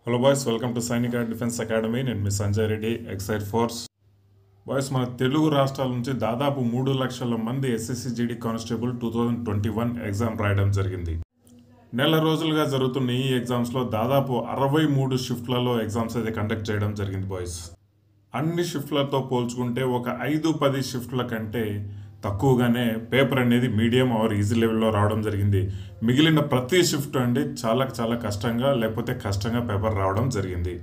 hello boys welcome to Sainik defence academy నేను మీ సంజయ్ రెడ్డి ఎక్సైడ్ ఫోర్స్ బాయ్స్ మన తెలుగు రాష్ట్రాల నుంచి దాదాపు మూడు లక్షల మంది SSC GD constable two thousand twenty one exam రాయడం జరిగింది నెల రోజులుగా జరుగుతున్న ఈ ఎగ్జామ్స్లో దాదాపు అరవై మూడు షిఫ్ట్లలో ఎగ్జామ్స్ అయితే కండక్ట్ చేయడం జరిగింది బాయ్స్ అన్ని షిఫ్ట్లతో పోల్చుకుంటే ఒక ఐదు పది షిఫ్ట్ల కంటే తక్కువగానే పేపర్ అనేది మీడియం ఆర్ ఈజీ లెవెల్లో రావడం జరిగింది మిగిలిన ప్రతి షిఫ్ట్ అండి చాలా చాలా కష్టంగా లేకపోతే కష్టంగా పేపర్ రావడం జరిగింది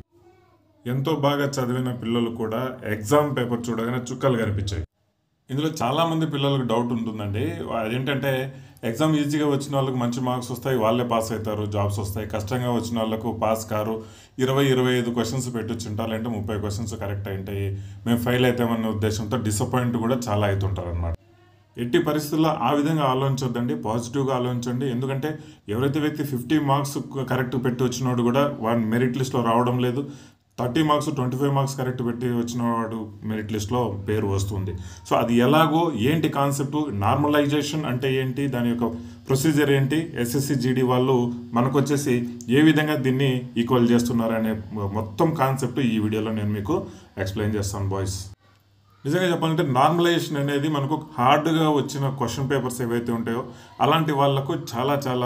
ఎంతో బాగా చదివిన పిల్లలు కూడా ఎగ్జామ్ పేపర్ చూడగానే చుక్కలు కనిపించాయి ఇందులో చాలా మంది పిల్లలకు డౌట్ ఉంటుందండి అదేంటంటే ఎగ్జామ్ ఈజీగా వచ్చిన వాళ్ళకి మంచి మార్క్స్ వస్తాయి వాళ్ళే పాస్ అవుతారు జాబ్స్ వస్తాయి కష్టంగా వచ్చిన వాళ్ళకు పాస్ కారు ఇరవై ఇరవై ఐదు క్వశ్చన్స్ పెట్టొచ్చుంటారు లేదంటే ముప్పై క్వశ్చన్స్ కరెక్ట్ అయింటాయి మేము ఫెయిల్ అవుతామన్న ఉద్దేశంతో డిసప్పాయింట్ కూడా చాలా అవుతుంటారు అనమాట ఎట్టి పరిస్థితుల్లో ఆ విధంగా ఆలోచించొద్దండి పాజిటివ్గా ఆలోచించండి ఎందుకంటే ఎవరైతే వ్యక్తి ఫిఫ్టీ మార్క్స్ కరెక్ట్ పెట్టి వచ్చినోడు కూడా వాడి మెరిట్ లిస్ట్లో రావడం లేదు thirty marks twenty five marks correct పెట్టి వచ్చిన వాడు మెరిట్ లిస్ట్లో పేరు వస్తుంది సో అది ఎలాగో ఏంటి కాన్సెప్ట్ నార్మలైజేషన్ అంటే ఏంటి దాని యొక్క ప్రొసీజర్ ఏంటి ఎస్ఎస్సి జీడీ వాళ్ళు మనకు వచ్చేసి ఏ విధంగా దీన్ని ఈక్వల్ చేస్తున్నారు అనే మొత్తం కాన్సెప్ట్ ఈ వీడియోలో నేను మీకు ఎక్స్ప్లెయిన్ చేస్తాను బాయ్స్ నిజంగా చెప్పాలంటే నార్మలైజేషన్ అనేది మనకు హార్డ్గా వచ్చిన క్వశ్చన్ పేపర్స్ ఏవైతే ఉంటాయో అలాంటి వాళ్ళకు చాలా చాలా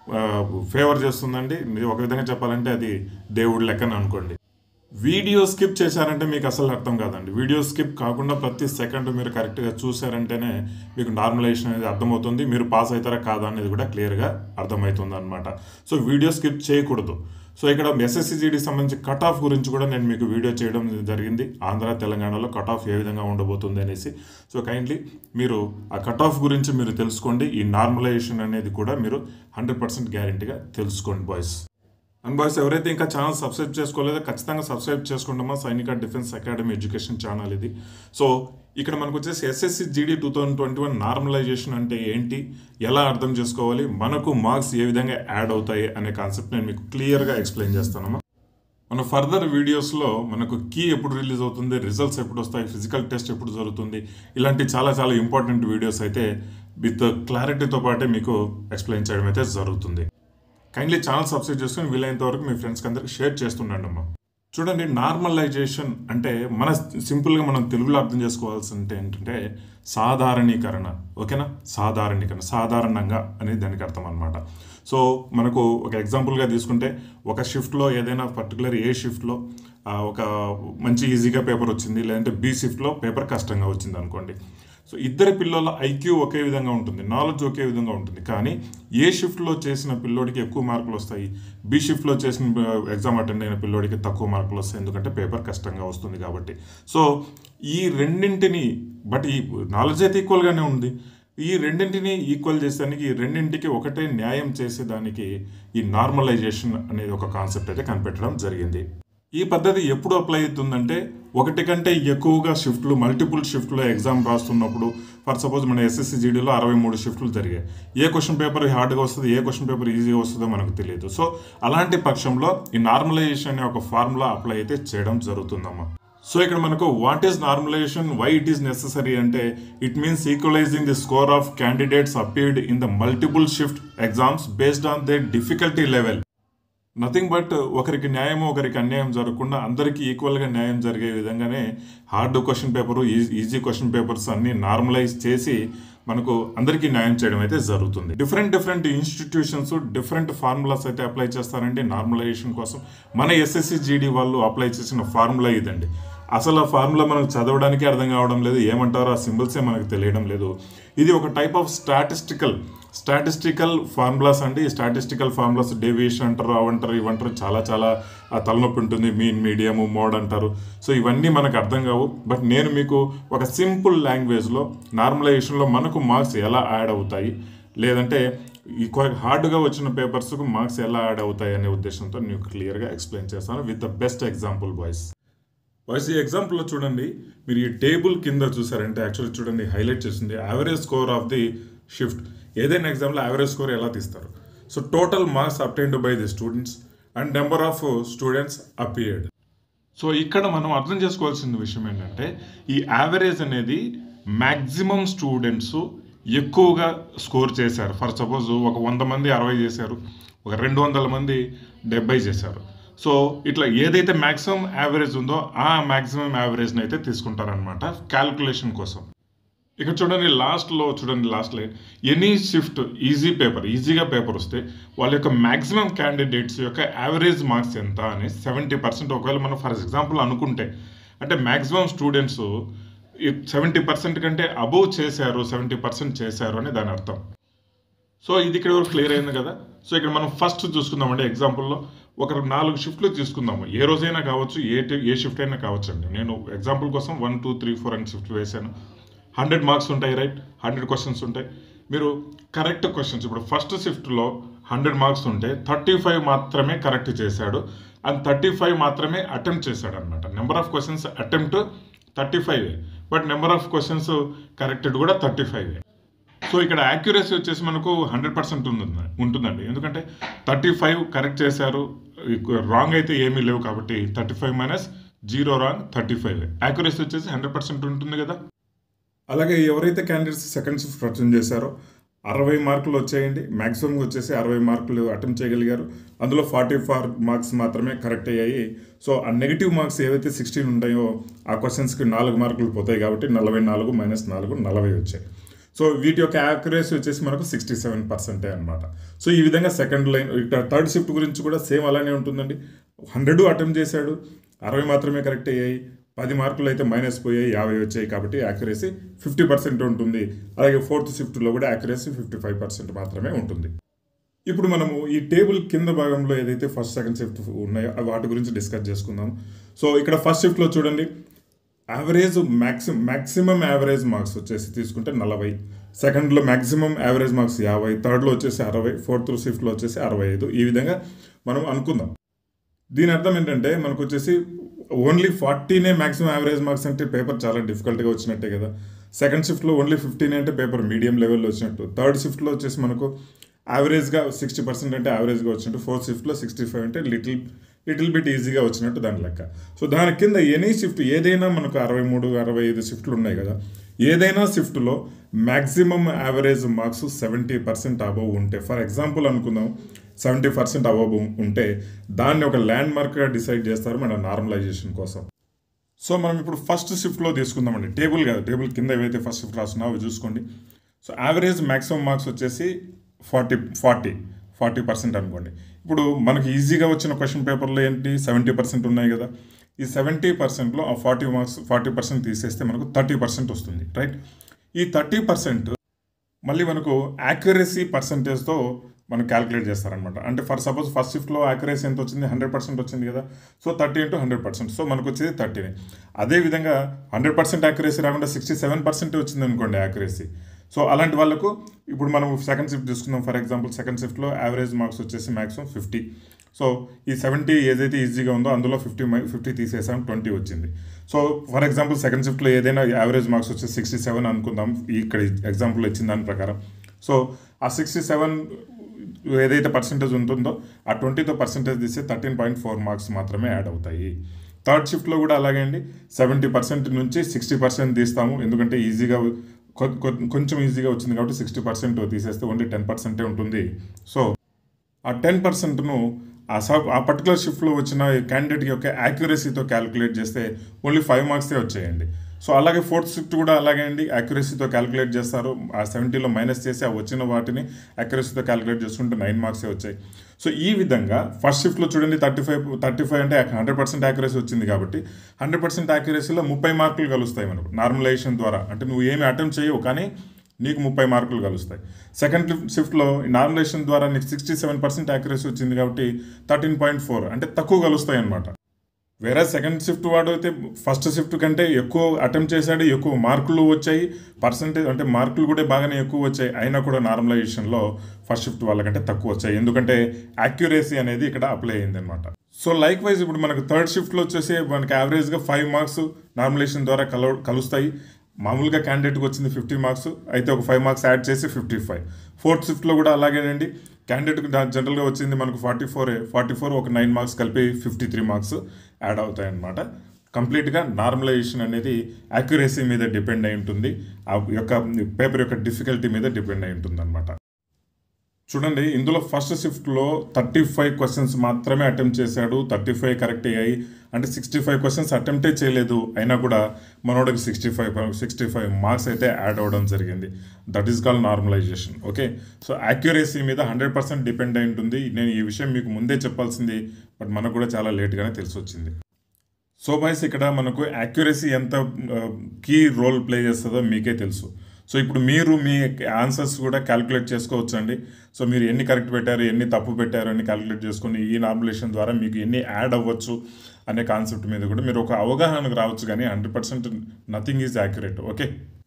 ఫేవర్ చేస్తుందండి ఇది ఒక విధంగా చెప్పాలంటే అది దేవుడి లెక్కన అనుకోండి వీడియో స్కిప్ చేశారంటే మీకు అసలు అర్థం కాదండి వీడియో స్కిప్ కాకుండా ప్రతి సెకండ్ మీరు కరెక్ట్గా చూసారంటేనే మీకు నార్మలైజేషన్ అనేది అర్థమవుతుంది మీరు పాస్ అవుతారా కాదా అనేది కూడా క్లియర్గా అర్థమవుతుంది అనమాట సో వీడియో స్కిప్ చేయకూడదు సో ఇక్కడ ఎస్ఎస్సిజిడికి సంబంధించి కట్ ఆఫ్ గురించి కూడా నేను మీకు వీడియో చేయడం జరిగింది ఆంధ్ర తెలంగాణలో కట్ ఆఫ్ ఏ విధంగా ఉండబోతుంది అనేసి సో కైండ్లీ మీరు ఆ కట్ ఆఫ్ గురించి మీరు తెలుసుకోండి ఈ నార్మలైజేషన్ అనేది కూడా మీరు హండ్రెడ్ పర్సెంట్ గ్యారంటీగా తెలుసుకోండి బాయ్స్ అండ్ బాయ్స్ ఎవరైతే ఇంకా ఛానల్ సబ్స్క్రైబ్ చేసుకోలేదో ఖచ్చితంగా సబ్స్క్రైబ్ చేసుకుంటామా Sainik defence academy education channel ఇది సో ఇక్కడ మనకు వచ్చేసి SSC GD two thousand twenty one normalization అంటే ఏంటి ఎలా అర్థం చేసుకోవాలి మనకు మార్క్స్ ఏ విధంగా యాడ్ అవుతాయి అనే కాన్సెప్ట్ నేను మీకు క్లియర్గా ఎక్స్ప్లెయిన్ చేస్తానమ్మా మన ఫర్దర్ వీడియోస్లో మనకు కీ ఎప్పుడు రిలీజ్ అవుతుంది రిజల్ట్స్ ఎప్పుడు వస్తాయి ఫిజికల్ టెస్ట్ ఎప్పుడు జరుగుతుంది ఇలాంటి చాలా చాలా ఇంపార్టెంట్ వీడియోస్ అయితే విత్ క్లారిటీతో పాటే మీకు ఎక్స్ప్లెయిన్ చేయడం అయితే జరుగుతుంది కైండ్లీ ఛానల్ సబ్స్క్రైబ్ చేసుకుని వీలైనంత వరకు మీ ఫ్రెండ్స్కి అందరికి షేర్ చేస్తుండండి అమ్మా చూడండి నార్మలైజేషన్ అంటే మన సింపుల్గా మనం తెలుగులో అర్థం చేసుకోవాల్సింది ఏంటంటే సాధారణీకరణ ఓకేనా సాధారణీకరణ సాధారణంగా అనేది దానికి అర్థం అనమాట సో మనకు ఒక ఎగ్జాంపుల్గా తీసుకుంటే ఒక షిఫ్ట్లో ఏదైనా పర్టికులర్ ఏ షిఫ్ట్లో ఒక మంచి ఈజీగా పేపర్ వచ్చింది లేదంటే బి షిఫ్ట్లో పేపర్ కష్టంగా వచ్చింది అనుకోండి సో ఇద్దరి పిల్లల ఐక్యూ ఒకే విధంగా ఉంటుంది నాలెడ్జ్ ఒకే విధంగా ఉంటుంది కానీ ఏ షిఫ్ట్లో చేసిన పిల్లోడికి ఎక్కువ మార్కులు వస్తాయి బి షిఫ్ట్లో చేసిన ఎగ్జామ్ అటెండ్ అయిన పిల్లోడికి తక్కువ మార్కులు వస్తాయి ఎందుకంటే పేపర్ కష్టంగా వస్తుంది కాబట్టి సో ఈ రెండింటిని బట్ ఈ నాలెడ్జ్ అయితే ఈక్వల్గానే ఉంది ఈ రెండింటిని ఈక్వల్ చేసేదానికి ఈ రెండింటికి ఒకటే న్యాయం చేసేదానికి ఈ నార్మలైజేషన్ అనేది ఒక కాన్సెప్ట్ అయితే కనిపెట్టడం జరిగింది ఈ పద్ధతి ఎప్పుడు అప్లై అవుతుందంటే ఒకటి కంటే ఎక్కువగా షిఫ్ట్లు మల్టిపుల్ షిఫ్ట్లో ఎగ్జామ్ రాస్తున్నప్పుడు ఫర్ సపోజ్ మన ఎస్ఎస్సి జీడీలో అరవై మూడు షిఫ్ట్లు జరిగాయి ఏ క్వశ్చన్ పేపర్ హార్డ్గా వస్తుంది ఏ క్వశ్చన్ పేపర్ ఈజీగా వస్తుందో మనకు తెలియదు సో అలాంటి పక్షంలో ఈ నార్మలైజేషన్ అనే ఒక ఫార్ములా అప్లై అయితే చేయడం జరుగుతుందమ్మా సో ఇక్కడ మనకు what is normalization why it is necessary అంటే it means equalizing the score of candidates appeared in the multiple shift exams based on the difficulty level nothing but ఒకరికి న్యాయం ఒకరికి అన్యాయం జరగకుండా అందరికీ ఈక్వల్గా న్యాయం జరిగే విధంగానే hard question paper easy question papers అన్ని నార్మలైజ్ చేసి మనకు అందరికీ న్యాయం చేయడం అయితే జరుగుతుంది different different institutions different formulas అయితే అప్లై చేస్తారండి నార్మలైజేషన్ కోసం మన ఎస్ఎస్సి జీడీ వాళ్ళు అప్లై చేసిన ఫార్ములా ఇదండి అసలు ఆ ఫార్ములా మనకు చదవడానికి అర్థం కావడం లేదు ఏమంటారో ఆ సింబల్సే మనకు తెలియడం లేదు ఇది ఒక type of statistical statistical formulas అండి స్టాటిస్టికల్ ఫార్ములాస్ డేవియేషన్ అంటారు అవంటారు ఇవంటారు చాలా చాలా తలనొప్పి ఉంటుంది మీన్ మీడియము మోడ్ అంటారు సో ఇవన్నీ మనకు అర్థం కావు బట్ నేను మీకు ఒక సింపుల్ లాంగ్వేజ్లో నార్మలైజేషన్లో మనకు మార్క్స్ ఎలా యాడ్ అవుతాయి లేదంటే ఈ హార్డ్గా వచ్చిన పేపర్స్కు మార్క్స్ ఎలా యాడ్ అవుతాయి అనే ఉద్దేశంతో నేను క్లియర్గా ఎక్స్ప్లెయిన్ చేస్తాను with the best example boys boys ఈ ఎగ్జాంపుల్లో చూడండి మీరు ఈ టేబుల్ కింద చూసారంటే యాక్చువల్లీ చూడండి హైలైట్ చేసింది average score of the shift ఏదైనా ఎగ్జామ్లో యావరేజ్ స్కోర్ ఎలా తీస్తారు so total marks obtained by the students and number of students appeared so ఇక్కడ మనం అర్థం చేసుకోవాల్సిన విషయం ఏంటంటే ఈ యావరేజ్ అనేది మ్యాక్సిమం స్టూడెంట్స్ ఎక్కువగా స్కోర్ చేశారు ఫర్ సపోజ్ ఒక వంద మంది అరవై చేశారు ఒక రెండు వందల మంది డెబ్బై చేశారు సో ఇట్లా ఏదైతే మ్యాక్సిమం యావరేజ్ ఉందో ఆ మ్యాక్సిమం యావరేజ్ని అయితే తీసుకుంటారనమాట క్యాల్కులేషన్ కోసం ఇక్కడ చూడండి లాస్ట్లో చూడండి లాస్ట్లో ఎనీ షిఫ్ట్ ఈజీ పేపర్ ఈజీగా పేపర్ వస్తే వాళ్ళ యొక్క మ్యాక్సిమం క్యాండిడేట్స్ యొక్క యావరేజ్ మార్క్స్ ఎంత అని సెవెంటీ పర్సెంట్ ఒకవేళ మనం ఫర్ ఎగ్జాంపుల్ అనుకుంటే అంటే మ్యాక్సిమం స్టూడెంట్స్ సెవెంటీ పర్సెంట్ కంటే అబోవ్ చేశారు సెవెంటీ పర్సెంట్ చేశారు అని దాని అర్థం సో ఇది ఇక్కడ వరకు క్లియర్ అయింది కదా సో ఇక్కడ మనం ఫస్ట్ చూసుకుందామండి ఎగ్జాంపుల్లో ఒక నాలుగు షిఫ్ట్లు తీసుకుందాము ఏ రోజైనా కావచ్చు ఏ టి- ఏ షిఫ్ట్ అయినా కావచ్చు అండి నేను ఎగ్జాంపుల్ కోసం వన్ టూ త్రీ ఫోర్ అని షిఫ్ట్ వేశాను హండ్రెడ్ మార్క్స్ ఉంటాయి రైట్ హండ్రెడ్ క్వశ్చన్స్ ఉంటాయి మీరు కరెక్ట్ క్వశ్చన్స్ ఇప్పుడు ఫస్ట్ షిఫ్ట్లో హండ్రెడ్ మార్క్స్ ఉంటే థర్టీ ఫైవ్ మాత్రమే కరెక్ట్ చేశాడు అండ్ థర్టీ ఫైవ్ మాత్రమే అటెంప్ట్ చేశాడు అనమాట number of questions attempt thirty five but number of questions corrected కూడా థర్టీ ఫైవ్ సో ఇక్కడ యాక్యురసీ వచ్చేసి మనకు హండ్రెడ్ పర్సెంట్ ఉంటుంది ఉంటుందండి ఎందుకంటే థర్టీ ఫైవ్ కరెక్ట్ చేశారు రాంగ్ అయితే ఏమీ లేవు కాబట్టి thirty five minus zero wrong thirty five accuracy వచ్చేసి హండ్రెడ్ పర్సెంట్ ఉంటుంది కదా అలాగే ఎవరైతే క్యాండిడేట్స్ సెకండ్ షిఫ్ట్ అటెండ్ చేశారో అరవై మార్కులు వచ్చాయండి మ్యాక్సిమం వచ్చేసి అరవై మార్కులు అటెంప్ట్ చేయగలిగారు అందులో ఫార్టీ ఫోర్ మార్క్స్ మాత్రమే కరెక్ట్ అయ్యాయి సో ఆ నెగిటివ్ మార్క్స్ ఏవైతే సిక్స్టీన్ ఉంటాయో ఆ క్వశ్చన్స్కి నాలుగు మార్కులు పోతాయి కాబట్టి నలభై నాలుగు మైనస్ నాలుగు నలభై వచ్చాయి సో వీటి యొక్క యాక్యురసీ వచ్చేసి మనకు సిక్స్టీ సెవెన్ పర్సెంటే అనమాట సో ఈ విధంగా సెకండ్ లైన్ ఇక్కడ థర్డ్ షిఫ్ట్ గురించి కూడా సేమ్ అలానే ఉంటుందండి హండ్రెడ్ అటెంప్ట్ చేశాడు అరవై మాత్రమే కరెక్ట్ అయ్యాయి పది మార్కులు అయితే మైనస్ పోయాయి యాభై వచ్చాయి కాబట్టి యాక్యురసీ ఫిఫ్టీ పర్సెంట్ ఉంటుంది అలాగే ఫోర్త్ షిఫ్ట్లో కూడా యాక్యురసీ ఫిఫ్టీ ఫైవ్ పర్సెంట్ మాత్రమే ఉంటుంది ఇప్పుడు మనము ఈ టేబుల్ కింద భాగంలో ఏదైతే ఫస్ట్ సెకండ్ షిఫ్ట్ ఉన్నాయో ఆ వాటి గురించి డిస్కస్ చేసుకుందాం సో ఇక్కడ ఫస్ట్ షిఫ్ట్లో చూడండి average maximum maximum average marks వచ్చేసి తీసుకుంటే నలభై సెకండ్లో మ్యాక్సిమం యావరేజ్ మార్క్స్ యాభై థర్డ్లో వచ్చేసి అరవై ఫోర్త్ షిఫ్ట్లో వచ్చేసి అరవై ఐదు ఈ విధంగా మనం అనుకుందాం దీని అర్థం ఏంటంటే మనకు వచ్చేసి ఓన్లీ ఫార్టీనే మ్యాక్సిమం యావరేజ్ మార్క్స్ అంటే పేపర్ చాలా డిఫికల్ట్గా వచ్చినట్టే కదా సెకండ్ షిఫ్ట్లో ఓన్లీ ఫిఫ్టీన్ అంటే పేపర్ మీడియం లెవెల్లో వచ్చినట్టు థర్డ్ షిఫ్ట్లో వచ్చేసి మనకు యావరేజ్గా సిక్స్టీ పర్సెంట్ అంటే యావరేజ్గా వచ్చినట్టు ఫోర్త్ షిఫ్ట్లో సిక్స్టీ ఫైవ్ అంటే లిటిల్ లిటిల్ బిట్ ఈజీగా వచ్చినట్టు దాని లెక్క సో దాని కింద ఎనీ షిఫ్ట్ ఏదైనా మనకు అరవై మూడు అరవై ఐదు షిఫ్ట్లు ఉన్నాయి కదా ఏదైనా షిఫ్ట్లో maximum average marks seventy percent above ఉంటే ఫర్ ఎగ్జాంపుల్ అనుకుందాం సెవెంటీ పర్సెంట్ అబవ్ ఉంటే దాన్ని ఒక ల్యాండ్ మార్క్గా డిసైడ్ చేస్తారు మన నార్మలైజేషన్ కోసం సో మనం ఇప్పుడు ఫస్ట్ షిఫ్ట్లో తీసుకుందామండి టేబుల్ కాదు టేబుల్ కింద ఏవైతే ఫస్ట్ షిఫ్ట్ రాస్తున్నావో అవి చూసుకోండి సో యావరేజ్ మ్యాక్సిమం మార్క్స్ వచ్చేసి ఫార్టీ ఫార్టీ ఫార్టీ పర్సెంట్ అనుకోండి ఇప్పుడు మనకి ఈజీగా వచ్చిన క్వశ్చన్ పేపర్లో ఏంటి సెవెంటీ పర్సెంట్ ఉన్నాయి కదా ఈ సెవెంటీ పర్సెంట్లో ఆ ఫార్టీ మార్క్స్ ఫార్టీ పర్సెంట్ తీసేస్తే మనకు థర్టీ పర్సెంట్ వస్తుంది రైట్ ఈ థర్టీ పర్సెంట్ మళ్ళీ మనకు యాక్యురసీ పర్సంటేజ్తో మనం క్యాలిక్యులేట్ చేస్తారనమాట అంటే ఫర్ సపోజ్ ఫస్ట్ షిఫ్ట్లో యాక్యురసీ ఎంత వచ్చింది హండ్రెడ్ పర్సెంట్ వచ్చింది కదా so thirty into hundred percent so మనకు వచ్చేది థర్టీనే అదేవిధంగా హండ్రెడ్ పర్సెంట్ యాక్యురసీ రాకుండా సిక్స్టీ సెవెన్ పర్సెంట్ వచ్చింది అనుకోండి యాక్యురసీ సో అలాంటి వాళ్ళకు ఇప్పుడు మనం సెకండ్ షిఫ్ట్ తీసుకుందాం ఫర్ ఎగ్జాంపుల్ సెకండ్ షిఫ్ట్లో యావరేజ్ మార్క్స్ వచ్చేసి మ్యాక్సిమం ఫిఫ్టీ సో ఈ సెవెంటీ ఏదైతే ఈజీగా ఉందో అందులో ఫిఫ్టీ ఫిఫ్టీ తీసేసాం ట్వంటీ వచ్చింది సో ఫర్ ఎగ్జాంపుల్ సెకండ్ షిఫ్ట్లో ఏదైనా యావరేజ్ మార్క్స్ వచ్చి సిక్స్టీ సెవెన్ అనుకుందాం ఇక్కడ ఎగ్జాంపుల్ ఇచ్చిన దాని ప్రకారం సో ఆ సిక్స్టీ సెవెన్ ఏదైతే పర్సంటేజ్ ఉంటుందో ఆ ట్వంటీతో పర్సంటేజ్ తీస్తే థర్టీన్ పాయింట్ ఫోర్ మార్క్స్ మాత్రమే యాడ్ అవుతాయి థర్డ్ షిఫ్ట్లో కూడా అలాగే అండి సెవెంటీ పర్సెంట్ నుంచి సిక్స్టీ పర్సెంట్ తీస్తాము ఎందుకంటే ఈజీగా కొ- కొ- కొంచెం ఈజీగా వచ్చింది కాబట్టి సిక్స్టీ పర్సెంట్ తీసేస్తే ఓన్లీ టెన్ పర్సెంటే ఉంటుంది సో ఆ టెన్ పర్సెంట్ను ఆ సబ్ ఆ పర్టికులర్ షిఫ్ట్లో వచ్చిన క్యాండిడేట్ యొక్క యాక్యురసీతో క్యాలిక్యులేట్ చేస్తే ఓన్లీ ఫైవ్ మార్క్సే వచ్చాయండి సో అలాగే ఫోర్త్ షిఫ్ట్ కూడా అలాగే అండి యాక్యురసీతో క్యాలిక్యులేట్ చేస్తారు ఆ సెవెంటీలో మైనస్ చేసి ఆ వచ్చిన వాటిని యాక్యురసీతో క్యాలిక్యులేట్ చేసుకుంటే నైన్ మార్క్సే వచ్చాయి సో ఈ విధంగా ఫస్ట్ షిఫ్ట్లో చూడండి థర్టీ ఫైవ్ థర్టీ ఫైవ్ అంటే హండ్రెడ్ పర్సెంట్ యాక్యురసీ వచ్చింది కాబట్టి హండ్రెడ్ పర్సెంట్ యాక్యురసీలో ముప్పై మార్కులు కలుస్తాయి మనకు నార్మలైజేషన్ ద్వారా అంటే నువ్వు ఏమి అటెంప్ట్ చేయవు కానీ నీకు ముప్పై మార్కులు కలుస్తాయి సెకండ్ షిఫ్ట్లో నామినేషన్ ద్వారా నీకు సిక్స్టీ సెవెన్ పర్సెంట్ యాక్యురసీ వచ్చింది కాబట్టి థర్టీన్ పాయింట్ ఫోర్ అంటే తక్కువ కలుస్తాయి అనమాట వేరే సెకండ్ షిఫ్ట్ వాడు అయితే ఫస్ట్ షిఫ్ట్ కంటే ఎక్కువ అటెంప్ట్ చేశాడు ఎక్కువ మార్కులు వచ్చాయి పర్సంటేజ్ అంటే మార్కులు కూడా బాగానే ఎక్కువ వచ్చాయి అయినా కూడా నార్మలైజేషన్లో ఫస్ట్ షిఫ్ట్ వాళ్ళకంటే తక్కువ వచ్చాయి ఎందుకంటే యాక్యురసీ అనేది ఇక్కడ అప్లై అయింది అనమాట సో లైక్ వైజ్ ఇప్పుడు మనకు థర్డ్ షిఫ్ట్లో వచ్చేసి మనకి యావరేజ్గా ఫైవ్ మార్క్స్ నార్మలైజేషన్ ద్వారా కల కలుస్తాయి మామూలుగా క్యాండిడేట్కి వచ్చింది ఫిఫ్టీ మార్క్స్ అయితే ఒక ఫైవ్ మార్క్స్ యాడ్ చేసి ఫిఫ్టీ ఫైవ్ ఫోర్త్ షిఫ్ట్లో కూడా అలాగేనండి క్యాండిడేట్కి జనరల్గా వచ్చింది మనకు ఫార్టీ ఫోర్ ఫార్టీ ఫోర్ ఒక నైన్ మార్క్స్ కలిపి ఫిఫ్టీ త్రీ మార్క్స్ యాడ్ అవుతాయి అన్నమాట కంప్లీట్గా నార్మలైజేషన్ అనేది యాక్యురసీ మీద డిపెండ్ అయి ఉంటుంది ఆ యొక్క పేపర్ యొక్క డిఫికల్టీ మీద డిపెండ్ అయి ఉంటుంది అనమాట చూడండి ఇందులో ఫస్ట్ షిఫ్ట్లో థర్టీ ఫైవ్ క్వశ్చన్స్ మాత్రమే అటెంప్ట్ చేశాడు థర్టీ ఫైవ్ కరెక్ట్ అయ్యాయి అంటే సిక్స్టీ ఫైవ్ క్వశ్చన్స్ అటెంప్టే చేయలేదు అయినా కూడా మనోడికి sixty five sixty five marks అయితే యాడ్ అవ్వడం జరిగింది that is call normalization okay so accuracy మీద హండ్రెడ్ పర్సెంట్ డిపెండ్ అయి ఉంటుంది నేను ఈ విషయం మీకు ముందే చెప్పాల్సింది బట్ మనకు కూడా చాలా లేట్గానే తెలిసి వచ్చింది సో బాయ్స్ ఇక్కడ మనకు యాక్యురసీ ఎంత కీ రోల్ ప్లే చేస్తుందో మీకే తెలుసు సో ఇప్పుడు మీరు మీ ఆన్సర్స్ కూడా క్యాలిక్యులేట్ చేసుకోవచ్చు అండి సో మీరు ఎన్ని కరెక్ట్ పెట్టారు ఎన్ని తప్పు పెట్టారు అని క్యాలిక్యులేట్ చేసుకొని ఈ నార్ములేషన్ ద్వారా మీకు ఎన్ని యాడ్ అవ్వచ్చు అనే కాన్సెప్ట్ మీద కూడా మీరు ఒక అవగాహనకు రావచ్చు కానీ hundred percent nothing is accurate okay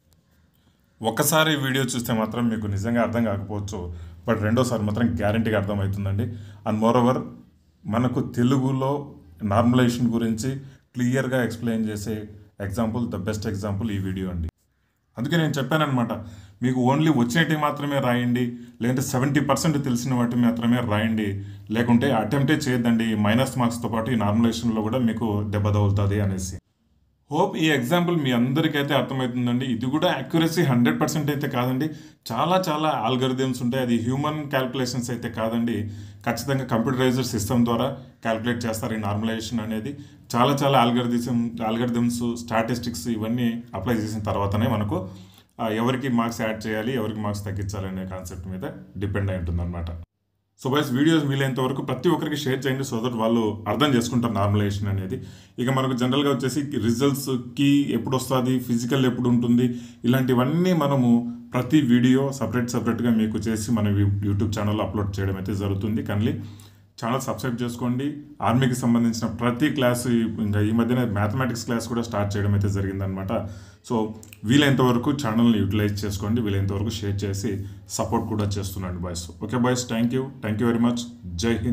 ఒక్కసారి వీడియో చూస్తే మాత్రం మీకు నిజంగా అర్థం కాకపోవచ్చు బట్ రెండోసారి మాత్రం గ్యారంటీగా అర్థమవుతుందండి అండ్ మోర్ ఓవర్ మనకు తెలుగులో నార్మలైజేషన్ గురించి క్లియర్గా ఎక్స్ప్లెయిన్ చేసే ఎగ్జాంపుల్ ద బెస్ట్ ఎగ్జాంపుల్ ఈ వీడియో అండి అందుకే నేను చెప్పానమాట మీకు ఓన్లీ వచ్చినవి మాత్రమే రాయండి లేదంటే సెవెంటీ పర్సెంట్ తెలిసిన వాటి మాత్రమే రాయండి లేకుంటే అటెంప్టే చేయొద్దండి మైనస్ మార్క్స్తో పాటు ఈ నార్మలైజేషన్లో కూడా మీకు దెబ్బ తగులుతుంది అనేసి హోప్ ఈ ఎగ్జాంపుల్ మీ అందరికైతే అర్థమవుతుందండి ఇది కూడా యాక్యురసీ హండ్రెడ్ పర్సెంట్ అయితే కాదండి చాలా చాలా ఆల్గరిథమ్స్ ఉంటాయి అది హ్యూమన్ క్యాల్కులేషన్స్ అయితే కాదండి ఖచ్చితంగా కంప్యూటరైజ్డ్ సిస్టమ్ ద్వారా క్యాల్కులేట్ చేస్తారు ఈ నార్మలైజేషన్ అనేది చాలా చాలా ఆల్గరిథిజం ఆల్గరిథమ్స్ స్టాటిస్టిక్స్ ఇవన్నీ అప్లై చేసిన తర్వాతనే మనకు ఆ, ఎవరికి మార్క్స్ యాడ్ చేయాలి ఎవరికి మార్క్స్ తగ్గించాలి అనే కాన్సెప్ట్ మీద డిపెండ్ అయి ఉంటుంది సో బైస్ వీడియోస్ వీలైనంత వరకు ప్రతి ఒక్కరికి షేర్ చేయండి సో దట్ వాళ్ళు అర్థం చేసుకుంటారు నార్మలైజేషన్ అనేది ఇక మనకు జనరల్గా వచ్చేసి రిజల్ట్స్ కి ఎప్పుడు వస్తుంది ఫిజికల్ ఎప్పుడు ఉంటుంది ఇలాంటివన్నీ మనము ప్రతి వీడియో సపరేట్ సపరేట్గా మీకు చేసి మన యూ- యూట్యూబ్ ఛానల్లో అప్లోడ్ చేయడం అయితే జరుగుతుంది కానీ ఛానల్ సబ్స్క్రైబ్ చేసుకోండి ఆర్మీకి సంబంధించిన ప్రతి క్లాస్ ఇంకా ఈ మధ్యన మ్యాథమెటిక్స్ క్లాస్ కూడా స్టార్ట్ చేయడం అయితే జరిగిందనమాట సో వీలైనంత వరకు ఛానల్ని యూటిలైజ్ చేసుకోండి వీలైనంత వరకు షేర్ చేసి సపోర్ట్ కూడా చేస్తున్నాండి boys okay boys thank you thank you very much Jai Hind